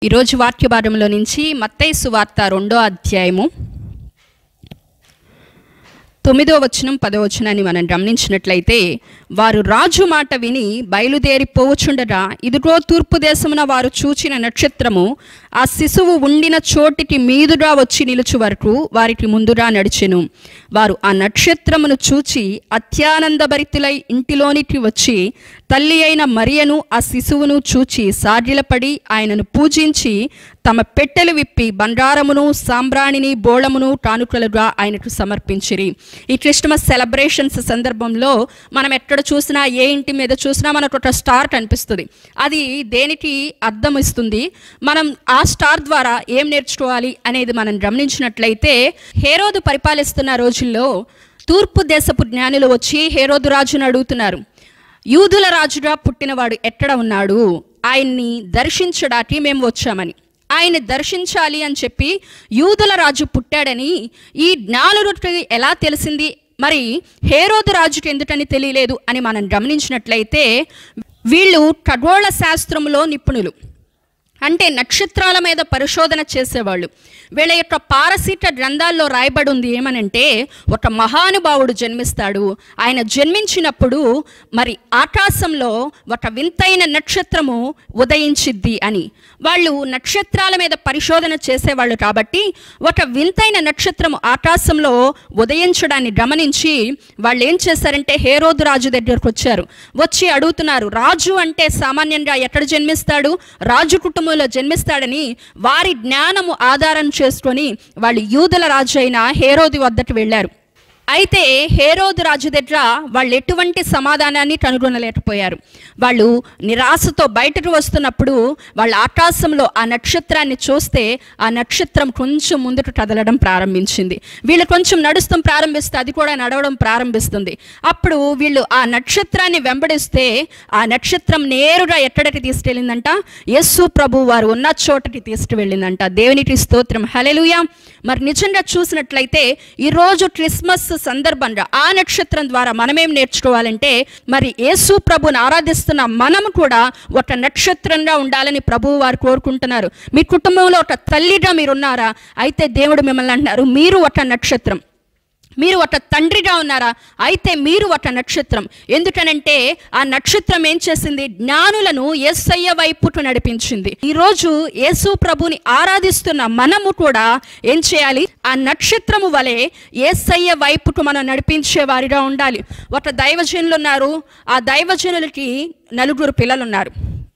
ఈరోజు వాక్య భాగంలో నుంచి మత్తయి సువార్త రెండో అధ్యాయము తొమ్మిదో వచనం పదో వచనాన్ని మనం గమనించినట్లయితే వారు రాజు మాట విని బయలుదేరి పోవచుండగా ఇదిగో తూర్పు దేశమున వారు చూచిన నక్షత్రము ఆ శిశువు ఉండిన చోటికి మీదుగా వచ్చి నిలుచు వరకు వారికి ముందుగా నడిచెను వారు ఆ నక్షత్రమును చూచి అత్యానందభరితులై ఇంటిలోనికి వచ్చి తల్లి అయిన మరియను ఆ శిశువును చూచి సాగిలపడి ఆయనను పూజించి తమ పెట్టెలు విప్పి బంగారమును సాంబ్రాణిని బోళమును కానుకలుగా ఆయనకు సమర్పించిరి ఈ క్రిస్టమస్ సెలబ్రేషన్స్ సందర్భంలో మనం ఎక్కడ చూసినా ఏ ఇంటి మీద చూసినా మనకు ఒక స్టార్ కనిపిస్తుంది అది దేనికి అర్థం ఇస్తుంది మనం ఆ స్టార్ ద్వారా ఏం నేర్చుకోవాలి అనేది మనం గమనించినట్లయితే హేరోదు పరిపాలిస్తున్న రోజుల్లో తూర్పు దేశపు జ్ఞానులు వచ్చి హేరోదు రాజును అడుగుతున్నారు యూదుల రాజుగా పుట్టినవాడు ఎక్కడ ఉన్నాడు ఆయన్ని దర్శించడానికి మేము వచ్చామని ఆయన్ని దర్శించాలి అని చెప్పి యూదుల రాజు పుట్టాడని ఈ జ్ఞానుడికి ఎలా తెలిసింది మరి హేరోదు రాజుకి ఎందుకని తెలియలేదు అని మనం గమనించినట్లయితే వీళ్ళు ఖగోళ శాస్త్రంలో నిపుణులు అంటే నక్షత్రాల మీద పరిశోధన చేసేవాళ్ళు వీళ్ళ యొక్క పారసీట గ్రంథాల్లో రాయబడి ఉంది ఏమనంటే ఒక మహానుభావుడు జన్మిస్తాడు ఆయన జన్మించినప్పుడు మరి ఆకాశంలో ఒక వింతైన నక్షత్రము ఉదయించిద్ది అని వాళ్ళు నక్షత్రాల మీద పరిశోధన చేసేవాళ్ళు కాబట్టి ఒక వింతైన నక్షత్రము ఆకాశంలో ఉదయించడాన్ని గమనించి వాళ్ళు ఏం చేశారంటే హేరోదు రాజు దగ్గరకు వచ్చారు వచ్చి అడుగుతున్నారు రాజు అంటే సామాన్యంగా ఎక్కడ జన్మిస్తాడు రాజు కుటుంబంలో జన్మిస్తాడని వారి జ్ఞానము ఆధారం చేసుకొని వాళ్ళు యూదుల రాజు అయిన హేరోది వద్దకు వెళ్ళారు అయితే హేరోదు రాజు దగ్గర వాళ్ళు ఎటువంటి సమాధానాన్ని కనుగొనలేకపోయారు వాళ్ళు నిరాశతో బయటకు వస్తున్నప్పుడు వాళ్ళ ఆకాశంలో ఆ నక్షత్రాన్ని చూస్తే ఆ నక్షత్రం కొంచెం ముందుకు కదలడం ప్రారంభించింది వీళ్ళు కొంచెం నడుస్తాం ప్రారంభిస్తే అది కూడా నడవడం ప్రారంభిస్తుంది అప్పుడు వీళ్ళు ఆ నక్షత్రాన్ని వెంబడిస్తే ఆ నక్షత్రం నేరుగా ఎక్కడికి తీసుకెళ్ళిందంట యస్సు ప్రభు వారు ఉన్న చోటకి తీసుకువెళ్ళిందంట దేవునికి స్తోత్రం హలెలుయా మరి నిజంగా చూసినట్లయితే ఈరోజు క్రిస్మస్ సందర్భంగా ఆ నక్షత్రం ద్వారా మనమేం నేర్చుకోవాలంటే మరి యేసు ప్రభుని ఆరాధిస్తున్న మనం కూడా ఒక నక్షత్రంగా ఉండాలని ప్రభువు వారు కోరుకుంటున్నారు మీ కుటుంబంలో ఒక తల్లిగా మీరున్నారా అయితే దేవుడు మిమ్మల్ని అంటున్నారు మీరు ఒక నక్షత్రం మీరు ఒక తండ్రిగా ఉన్నారా అయితే మీరు ఒక నక్షత్రం ఎందుకనంటే ఆ నక్షత్రం ఏం చేసింది జ్ఞానులను యేసయ్య వైపుకు నడిపించింది ఈరోజు యేసు ప్రభుని ఆరాధిస్తున్న మనము కూడా ఏం చేయాలి ఆ నక్షత్రము వలె యేసయ్య వైపుకు మనం నడిపించే వారిగా ఉండాలి ఒక దైవజనులు ఉన్నారు ఆ దైవజనులకి నలుగురు పిల్లలు ఉన్నారు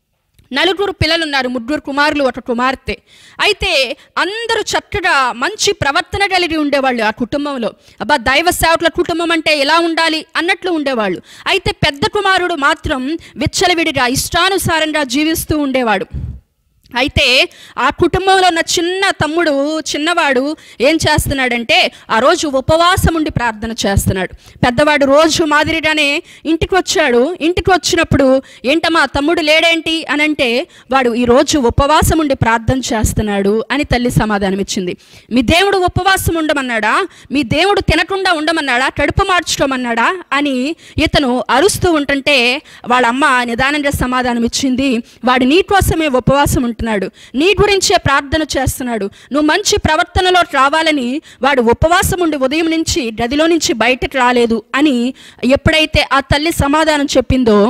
నలుగురు పిల్లలు ఉన్నారు ముగ్గురు కుమారులు ఒక కుమార్తె అయితే అందరూ చక్కగా మంచి ప్రవర్తన కలిగి ఉండేవాళ్ళు ఆ కుటుంబంలో అబ్బా దైవ సేవకుల కుటుంబం అంటే ఎలా ఉండాలి అన్నట్లు ఉండేవాళ్ళు అయితే పెద్ద కుమారుడు మాత్రం విచ్చలవిడిగా ఇష్టానుసారంగా జీవిస్తూ ఉండేవాడు అయితే ఆ కుటుంబంలో ఉన్న చిన్న తమ్ముడు చిన్నవాడు ఏం చేస్తున్నాడంటే ఆ రోజు ఉపవాసం ఉండి ప్రార్థన చేస్తున్నాడు పెద్దవాడు రోజు మాదిరిగానే ఇంటికి వచ్చాడు ఇంటికి వచ్చినప్పుడు ఏంటమ్మా తమ్ముడు లేడేంటి అని అంటే వాడు ఈరోజు ఉపవాసం ఉండి ప్రార్థన చేస్తున్నాడు అని తల్లి సమాధానం ఇచ్చింది మీ దేవుడు ఉపవాసం ఉండమన్నాడా మీ దేవుడు తినకుండా ఉండమన్నాడా కడుపు మార్చుకోమన్నాడా అని ఇతను అరుస్తూ ఉంటుంటే వాళ్ళ అమ్మ నిదానంగా సమాధానం ఇచ్చింది వాడు నీ కోసమే ఉపవాసం ఉంటున్నాడు నీ గురించే ప్రార్థన చేస్తున్నాడు నువ్వు మంచి ప్రవర్తనలో రావాలని వాడు ఉపవాసం ఉండి ఉదయం నుంచి గదిలో నుంచి బయటకు రాలేదు అని ఎప్పుడైతే ఆ తల్లి సమాధానం చెప్పిందో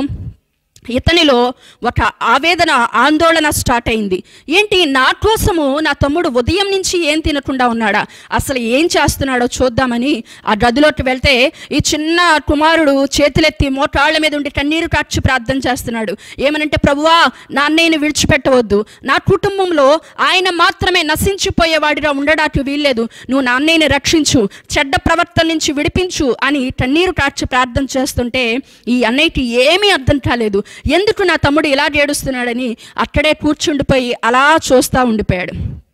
ఇతనిలో ఒక ఆవేదన ఆందోళన స్టార్ట్ అయింది ఏంటి నా కోసము నా తమ్ముడు ఉదయం నుంచి ఏం తినకుండా ఉన్నాడా అసలు ఏం చేస్తున్నాడో చూద్దామని ఆ గదిలోకి వెళ్తే ఈ చిన్న కుమారుడు చేతులెత్తి మోటాళ్ళ మీద ఉండి కన్నీరు కాచి ప్రార్థన చేస్తున్నాడు ఏమనంటే ప్రభువా నా అన్నయ్యని విడిచిపెట్టవద్దు నా కుటుంబంలో ఆయన మాత్రమే నశించిపోయేవాడిగా ఉండడానికి వీల్లేదు నువ్వు నా అన్నయ్యని రక్షించు చెడ్డ ప్రవర్తన నుంచి విడిపించు అని కన్నీరు కాచి ప్రార్థన చేస్తుంటే ఈ అన్నయ్యకి ఏమీ అర్థం కాలేదు ఎందుకు నా తమ్ముడు ఇలా ఏడుస్తున్నాడని అక్కడే కూర్చుండిపోయి అలా చూస్తూ ఉండిపోయాడు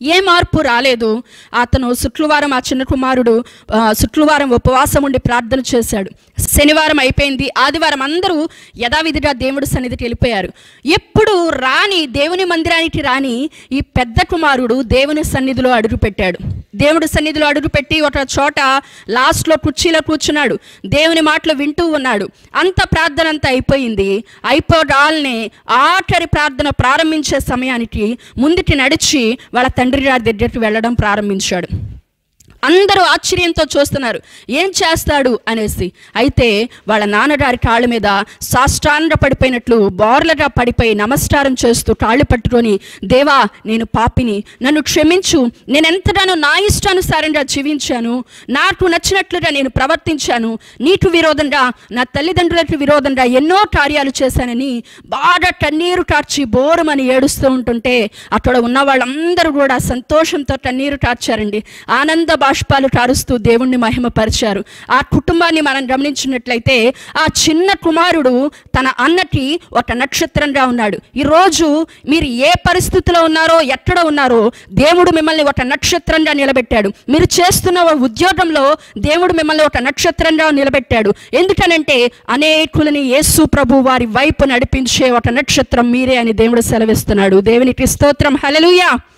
ఏ మార్పు రాలేదు అతను శుక్రవారం ఆ చిన్న కుమారుడు ఆ, శుక్రవారం ఉపవాసం ఉండి ప్రార్థన చేశాడు శనివారం అయిపోయింది ఆదివారం అందరూ యథావిధిగా దేవుడి సన్నిధికి వెళ్ళిపోయారు ఎప్పుడు రాని దేవుని మందిరానికి రాని ఈ పెద్ద కుమారుడు దేవుని సన్నిధిలో అడుగుపెట్టాడు దేవుడి సన్నిధిలో అడుగుపెట్టి ఒక చోట లాస్ట్లో కుర్చీలో కూర్చున్నాడు దేవుని మాటలు వింటూ ఉన్నాడు అంత ప్రార్థన అంతా అయిపోయింది అయిపోగాలనే ఆఖరి ప్రార్థన ప్రారంభించే సమయానికి ముందుకి నడిచి వాళ్ళ తండ్రి గారి దగ్గరికి వెళ్ళడం ప్రారంభించాడు అందరూ ఆశ్చర్యంతో చూస్తున్నారు ఏం చేస్తాడు అనేసి అయితే వాళ్ళ నాన్నగారి కాళ్ళ మీద సాష్టాంగ పడిపోయినట్లు బోర్లగా పడిపోయి నమస్కారం చేస్తూ కాళ్ళు పట్టుకొని దేవా నేను పాపిని నన్ను క్షమించు నేను ఎంతగానో నా ఇష్టానుసారంగా జీవించాను నాకు నచ్చినట్లుగా నేను ప్రవర్తించాను నీకు విరోధంగా నా తల్లిదండ్రులకు విరోధంగా ఎన్నో కార్యాలు చేశానని బాగా కన్నీరు కార్చి బోరమని ఏడుస్తూ ఉంటుంటే అక్కడ ఉన్న వాళ్ళందరూ కూడా సంతోషంతో కన్నీరు కార్చారండి ఆనంద బాష్పాలు కారుస్తూ దేవుణ్ణి మహిమపరిచారు ఆ కుటుంబాన్ని మనం గమనించినట్లయితే ఆ చిన్న కుమారుడు తన అన్నకి ఒక నక్షత్రంగా ఉన్నాడు ఈరోజు మీరు ఏ పరిస్థితిలో ఉన్నారో ఎక్కడ ఉన్నారో దేవుడు మిమ్మల్ని ఒక నక్షత్రంగా నిలబెట్టాడు మీరు చేస్తున్న ఓ ఉద్యోగంలో దేవుడు మిమ్మల్ని ఒక నక్షత్రంగా నిలబెట్టాడు ఎందుకనంటే అనేకులని యేసు ప్రభు వారి వైపు నడిపించే ఒక నక్షత్రం మీరే అని దేవుడు సెలవిస్తున్నాడు దేవునికి స్తోత్రం హల్లెలూయా